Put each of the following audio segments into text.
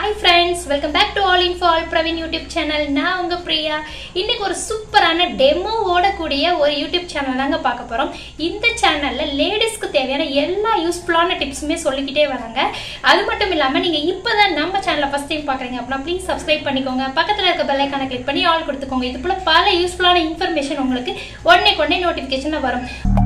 hi friends welcome back to all in fall Praveen YouTube channel நான் உங்க பிரியா இன்னைக்கு ஒரு சூப்பரான டெமோ ஓடக்கூடிய ஒரு யூடியூப் சேனல் தாங்க பார்க்க போறோம் இந்த சேனல்ல லேடிஸ்க்கு தேவையான எல்லா யூஸ்ஃபுல்லான டிப்ஸுமே சொல்லிக்கிட்டே வராங்க அது மட்டும் இல்லாம நீங்க இப்பதான் நம்ம சேனலை ஃபர்ஸ்ட் டைம் பாக்குறீங்க அப்படின்னா ப்ளீஸ் சப்ஸ்கிரைப் பண்ணிக்கோங்க பக்கத்துல இருக்க பெல் ஐக்கானை கிளிக் பண்ணி ஆல் கொடுத்துக்கோங்க இது போல பல யூஸ்ஃபுல்லான இன்ஃபர்மேஷன் உங்களுக்கு உடனே உடனே நோட்டிஃபிகேஷன்ல வரும்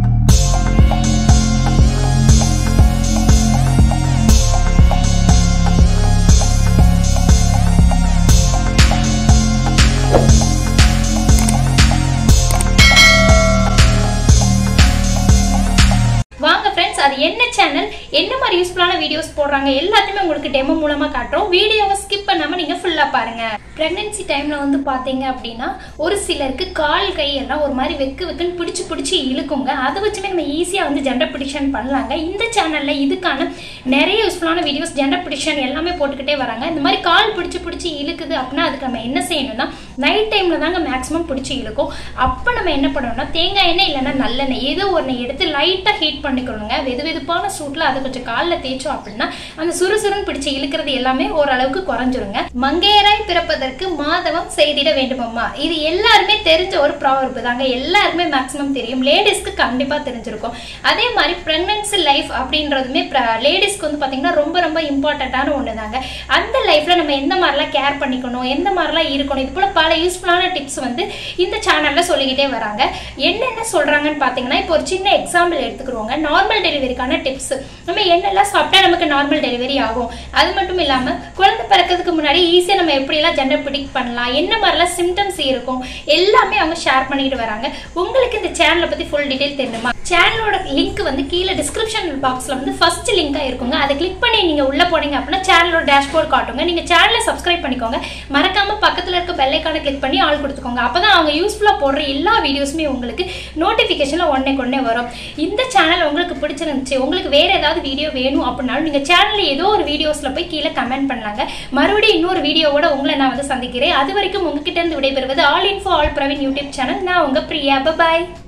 வாங்க ஃப்ரெண்ட்ஸ் அது என்ன சேனல் என்ன மாதிரி யூஸ்ஃபுல்லான வீடியோஸ் போடுறாங்க எல்லாத்தையுமே உங்களுக்கு டெமோ மூலமா காட்டுறோம் வீடியோவை ஸ்கிப் பண்ணாம நீங்க ஃபுல்லா பாருங்க பிரெக்னன்சி டைம்ல வந்து பாத்தீங்க அப்படின்னா ஒரு சிலருக்கு கால் கை எல்லாம் ஒரு மாதிரி வெக்கு வெக்குன்னு பிடிச்சு பிடிச்சி இழுக்குங்க அதை வச்சுமே நம்ம ஈஸியா வந்து ஜெண்டர் ப்ரிடிக்ஷன் பண்ணலாங்க இந்த சேனல்ல இதுக்கான நிறைய யூஸ்ஃபுல்லான வீடியோஸ் ஜெண்டர் ப்ரிடிக்ஷன் எல்லாமே போட்டுக்கிட்டே வராங்க இந்த மாதிரி கால் பிடிச்சு பிடிச்சி இழுக்குது அப்படின்னா அதுக்கு நம்ம என்ன செய்யணும்னா நைட் டைம்ல தாங்க மேக்ஸிமம் பிடிச்சி இழுக்கும் அப்ப நம்ம என்ன பண்ணணும்னா தேங்காய் எண்ணெய் இல்லைன்னா நல்லெண்ணெய் ஏதோ ஒன்று எடுத்து லைட்டா ஹீட் பண்ணிக்கணுங்க வெது வெதுப்பான சூட்ல அதை கொஞ்சம் காலில் தேய்ச்சோம் அப்படின்னா அந்த சுறுசுறுன்னு பிடிச்சு இழுக்கிறது எல்லாமே ஓரளவுக்கு குறைஞ்சிருங்க மங்கையராய் பிறப்பதற்கு மாதவம் செய்திட வேண்டுமம்மா இது எல்லாருமே தெரிஞ்ச ஒரு ப்ராவர்பு தாங்க எல்லாருக்குமே மேக்ஸிமம் தெரியும் லேடிஸ்க்கு கண்டிப்பா தெரிஞ்சிருக்கும் அதே மாதிரி பிரெக்னன்சி லைஃப் அப்படின்றதுமே லேடிஸ்க்கு வந்து பாத்தீங்கன்னா ரொம்ப ரொம்ப இம்பார்ட்டண்ட்டான ஒன்று தாங்க அந்த லைஃப்ல நம்ம எந்த மாதிரிலாம் கேர் பண்ணிக்கணும் எந்த மாதிரிலாம் இருக்கணும் இது போல பல யூஸ்ஃபுல்லான டிப்ஸ் வந்து இந்த சேனல்ல சொல்லிக்கிட்டே வராங்க என்னென்ன சொல்றாங்கன்னு பாத்தீங்கன்னா இப்போ ஒரு சின்ன எக்ஸாம்பிள் எடுத்துக்கிறோங்க நார்மல் டெலிவரிக்கான டிப்ஸ் நம்ம என்னெல்லாம் சாப்பிட்டா நமக்கு நார்மல் டெலிவரி ஆகும் அது மட்டும் இல்லாம குழந்தை பிறக்கிறதுக்கு முன்னாடி ஈஸியா நம்ம எப்படிலாம் ஜெண்டர் ப்ரிடிக்ட் பண்ணலாம் என்ன மாதிரிலாம் சிம்டம்ஸ் இருக்கும் எல்லாமே அவங்க ஷேர் பண்ணிட்டு வராங்க உங்களுக்கு இந்த சேனலை பத்தி ஃபுல் டீடைல் தெரியுமா சேனலோட லிங்க் வந்து கீழே டிஸ்கிரிப்ஷன் பாக்ஸ்ல வந்து ஃபர்ஸ்ட் லிங்கா இருக்குங்க அதை கிளிக் பண்ணி நீங்க உள்ள போனீங்க அப்படின்னா சேனலோட டேஷ்போர்ட் காட்டுங்க நீங்க சேனலை சப்ஸ்கிரைப் பண்ணிக்கோங்க மறக்காம பக்கத்துல இருக்க பெல் ஐக்கானை கிளிக் பண்ணி ஆள் கொடுத்துக்கோங்க அப்பதான் அவங்க யூஸ்ஃபுல்லா போடுற எல்லா வீடியோஸுமே உங்களுக்கு நோட்டிபிகேஷன்ல உடனே கொண்டே வரும் இந்த சேனல் உங்களுக்கு பிடிச்சிருந்துச்சு உங்களுக்கு வேற ஏதாவது வீடியோ வேணும் அப்படின்னாலும் நீங்க சேனல்ல ஏதோ ஒரு வீடியோஸ்ல போய் கீழே கமெண்ட் பண்ணலாங்க மறுபடியும் இன்னொரு வீடியோவோட உங்களை நான் வந்து சந்திக்கிறேன் அது வரைக்கும் உங்ககிட்ட இருந்து விடைபெறுவது all info all Praveen YouTube channel நான் உங்க பிரியா பாய்